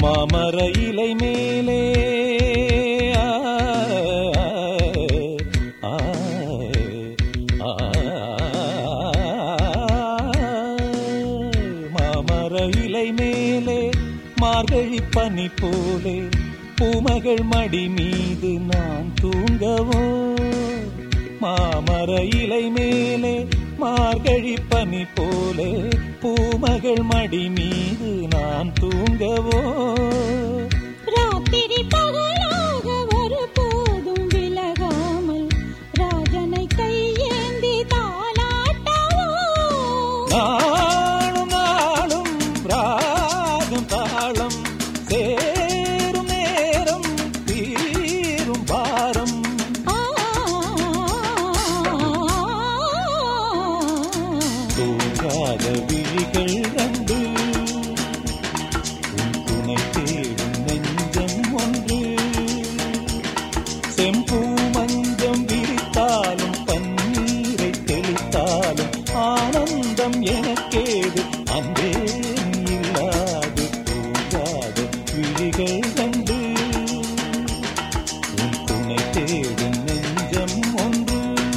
மாமர இலை மேலே ஆ, ஆ, ஆ, மாமர இலை மேலே மார்கழி பனி போலே பூமகள் மடி மீது நான் தூங்கவோ மாமர இலை மேலே மார்கழி பனி போலே பூமகள் மடி மீது நான் தூங்கவோ ராத்திரி பகலாக ஒருபோதும் விலகாமல் ராஜனை கையேந்தி தாலாட்டவோ நாளும் நாளும் ராகம் தாளம் சேரும் நேரம் தீரும் பாரம் தூங்காத விழிகள் கண்டு உன் துணை தேடும் நெஞ்சம் ஒன்று செம்பூ மஞ்சம் விரித்தாலும் பன்னீரை தெளித்தாலும் ஆனந்தம் எனக்கேது அன்பே நீ இல்லாது தூங்காத விழிகள் கண்டு உன் துணை தேடும் நெஞ்சம் ஒன்று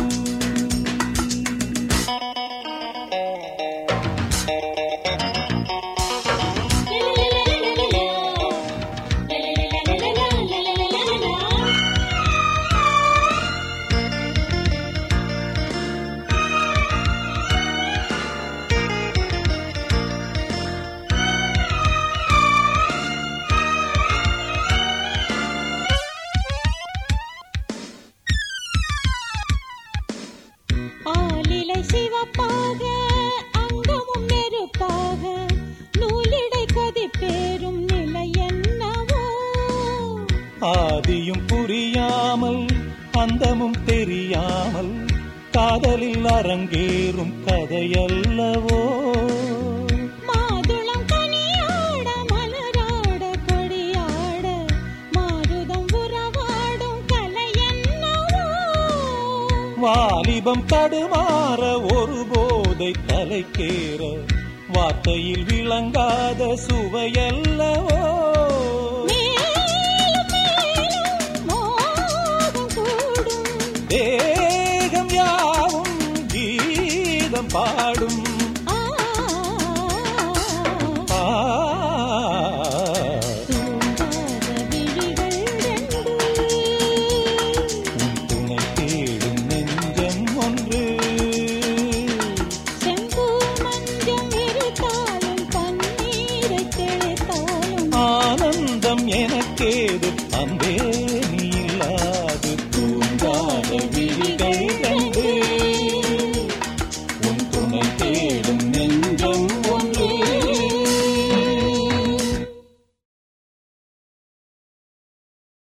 ஆலிலை சிவப்பாக அங்கமும் நெருப்பாக நூலிடை கொதிப்பேறும் நிலை என்னவோ ஆதியும் புரியாமல் அந்தமும் தெரியாமல் காதலில் அரங்கேறும் கதையல்லவோ மாதுளம் கனியாட மலராட கொடியாட மாருதம் உறவாடும் கலை என்னவோ வாலிபம் தடுமாற ஒரு போதை தலைக்கேற வார்த்தையில் விளங்காத சுவையல்லவோ